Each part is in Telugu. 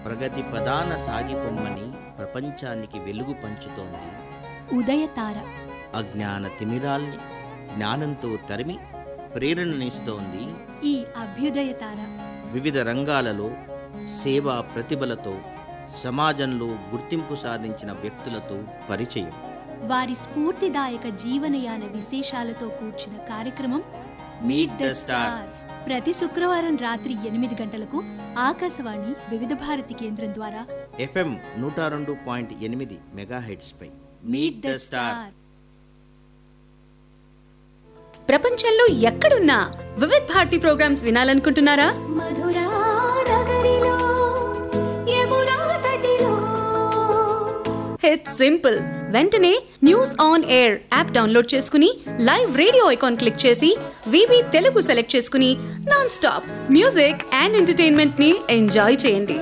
ప్రగతి ప్రధాన సాగిపొమ్మని ప్రపంచానికి వెలుగు పంచుతోంది ఉదయతార అజ్ఞాన తిమిరాల్ని జ్ఞానంతో తరిమి ప్రేరణనిస్తోంది ఈ అభ్యుదయతార వివిధ రంగాలలో సేవా ప్రతిభలతో సమాజంలో గుర్తింపు సాధించిన వ్యక్తులతో పరిచయం వారి స్ఫూర్తిదాయక జీవనయాన విశేషాలతో కూర్చిన కార్యక్రమం మీట్ ద స్టార్ ప్రతి శుక్రవారం రాత్రి ఎనిమిది గంటలకు ఆకాశవాణి వివిధ భారతి కేంద్రం ద్వారా ఎఫ్ఎం నూట రెండు పాయింట్ ఎనిమిది మెగాహెడ్స్పై మీట్ ద స్టార్ ప్రపంచంలో ఎక్కడున్నా వివిధ్ భారతి ప్రోగ్రామ్స్ వినాలనుకుంటున్నారా మధురా నగరిలో యమునా తటిలో ఇట్స్ సింపుల్ వెంటనే news on air app download చేసుకుని లైవ్ రేడియో ఐకాన్ క్లిక్ చేసి వివి తెలుగు సెలెక్ట్ చేసుకుని non stop music and entertainment ని ఎంజాయ్ చేయండి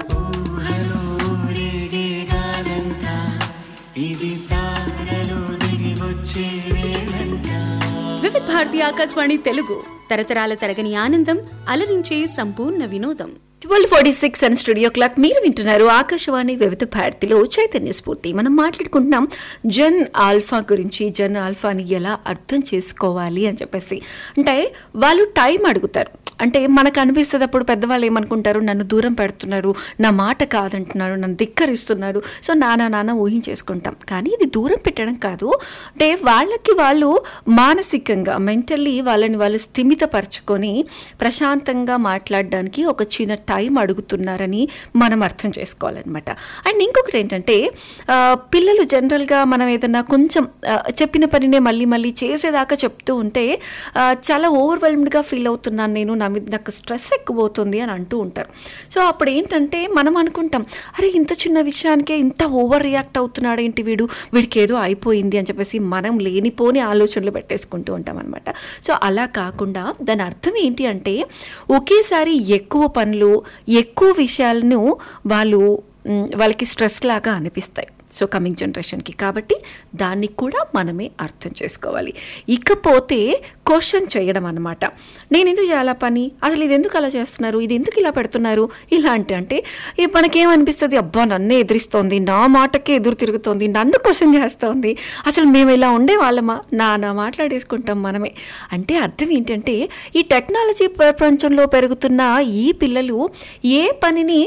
వివిధ్ భారతి ఆకాశవాణి తెలుగు తరతరాల తరగని ఆనందం అలరించే సంపూర్ణ వినోదం twelve forty six and studio clock మీరు వింటున్నారు ఆకాశవాణి వివిధ భారతిలో చైతన్య స్ఫూర్తి మనం మాట్లాడుకుంటున్నాం జన్ ఆల్ఫా గురించి జన్ ఆల్ఫాని ఎలా అర్థం చేసుకోవాలి అని చెప్పేసి అంటే వాళ్ళు టైం అడుగుతారు అంటే మనకు అనిపిస్తుంది అప్పుడు పెద్దవాళ్ళు ఏమనుకుంటారు నన్ను దూరం పెడుతున్నారు నా మాట కాదంటున్నారు నన్ను ధిక్కరిస్తున్నారు సో నానా నాన్న ఊహించేసుకుంటాం కానీ ఇది దూరం పెట్టడం కాదు అంటే వాళ్ళకి వాళ్ళు మానసికంగా మెంటల్లీ వాళ్ళని వాళ్ళు స్థిమితపరచుకొని ప్రశాంతంగా మాట్లాడడానికి ఒక చిన్న టైం అడుగుతున్నారని మనం అర్థం చేసుకోవాలన్నమాట అండ్ ఇంకొకటి ఏంటంటే ఆ, పిల్లలు జనరల్గా మనం ఏదన్నా కొంచెం ఆ, చెప్పిన పనినే మళ్ళీ మళ్ళీ చేసేదాకా చెప్తూ ఉంటే ఆ, చాలా ఓవర్వెల్మ్డ్గా ఫీల్ అవుతున్నాను నేను నా మీద నాకు స్ట్రెస్ ఎక్కువ అవుతుంది అని అంటూ ఉంటారు సో అప్పుడు ఏంటంటే మనం అనుకుంటాం అరే ఇంత చిన్న విషయానికే ఇంత ఓవర్ రియాక్ట్ అవుతున్నాడు ఏంటి వీడు వీడికి ఏదో అయిపోయింది అని చెప్పేసి మనం లేనిపోని ఆలోచనలు పెట్టేసుకుంటూ ఉంటాం అనమాట సో అలా కాకుండా దాని అర్థం ఏంటి అంటే ఒకేసారి ఎక్కువ పనులు ఎక్కువ విషయాలను వాళ్ళు మ్, వాళ్ళకి స్ట్రెస్ లాగా అనిపిస్తాయి సో కమింగ్ జనరేషన్కి కాబట్టి దాన్ని కూడా మనమే అర్థం చేసుకోవాలి ఇకపోతే క్వశ్చన్ చేయడం అనమాట నేను ఎందుకు చేయాలా పని అసలు ఇది ఎందుకు అలా చేస్తున్నారు ఇది ఎందుకు ఇలా పెడుతున్నారు ఇలాంటి అంటే ఈ మనకేమనిపిస్తుంది అబ్బా నన్నే ఎదిరిస్తోంది నా మాటకే ఎదురు తిరుగుతోంది నన్ను క్వశ్చన్ చేస్తోంది అసలు మేము ఇలా ఉండే వాళ్ళమా నా నా మాట్లాడేసుకుంటాం మనమే అంటే అర్థం ఏంటంటే ఈ టెక్నాలజీ ప్రపంచంలో పెరుగుతున్న ఈ పిల్లలు ఏ పనిని